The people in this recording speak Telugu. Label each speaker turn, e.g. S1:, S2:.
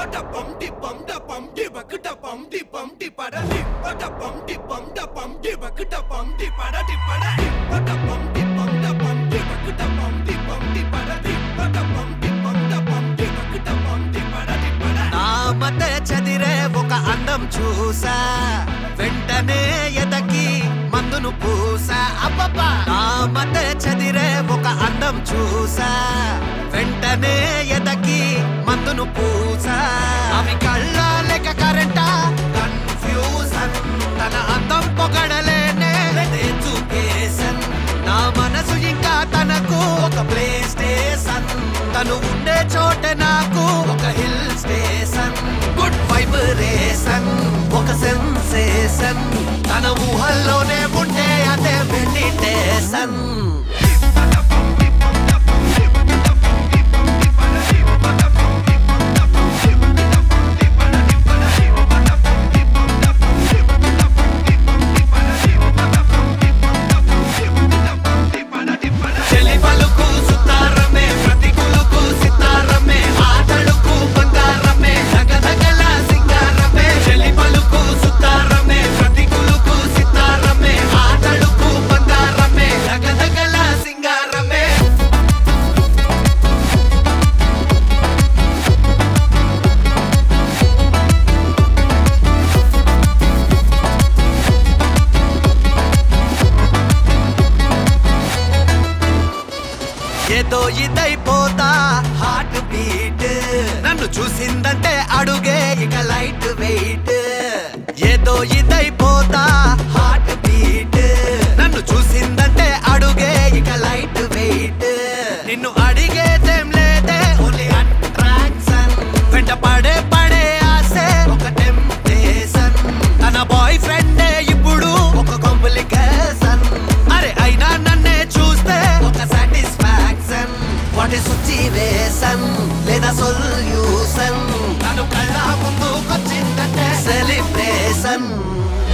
S1: పట పం టి పం డ పం టి బకట పం టి పం టి పడ టి పట పం టి పం డ పం టి బకట పం టి పడ టి పడ టి పట పం టి పం డ పం టి బకట పం టి పం టి పడ టి పట పం టి పం డ పం టి బకట పం టి పడ టి పడ
S2: నామతే చదిరే ఒక అందం చూసా వెంటనే ఎదకి మందును పూసా అబ్బబ్బా నామతే చదిరే ఒక అందం చూసా వెంటనే ఎదకి మందును పూసా అవి కళ్ళ లెక్క కరెంటా కన్ఫ్యూజన్ తన అందం పొగడలేనే ఎడ్యుకేషన్ నా మనసు ఇంకా తనకు ఒక ప్లే స్టేషన్ తను ఉండే చోట నాకు ఒక హిల్ స్టేషన్ గుడ్ వైబ్రేషన్ ఒక సెన్సేషన్ తన ఊహల్లోనే ఉంటే అదే మెడిటేషన్ చెలి పలుకు సుతారమే ప్రతి కులుకు సితారమే ఆటలుకు బంగారమే నగనగల సింగారమే చెలి పలుకు సుతారమే ప్రతి కులుకు సితారమే ఆటలుకు బంగారమే నగనగల సింగారమే ఏదో ఇదైపోతా హార్ట్ బీట్ నన్ను చూసిందంటే అడుగే ఇక లైట్ వెయిట్ ఏదో ఇదైపోతా హార్ట్ బీట్ నన్ను చూసిందంటే అడుగే ఇక లైట్ వెయిట్ నిన్ను అడిగేదేం లేదే ఓన్లీ అట్రాక్షన్ వెంట పడే పడే ఆసే ఒక టెంప్టేషన్ తన బాయ్ ఫ్రెండే ఇప్పుడు ఒక కాంప్లికేషన్ అరే అయినా నన్నే చూస్తే ఒక సాటిస్ఫాక్షన్ వాట్ ఇస్ సిచ్యువేషన్ లేదా సొల్యూషన్ తను కళ్ళ ముందుకొచ్చిందంటే సెలిబ్రేషన్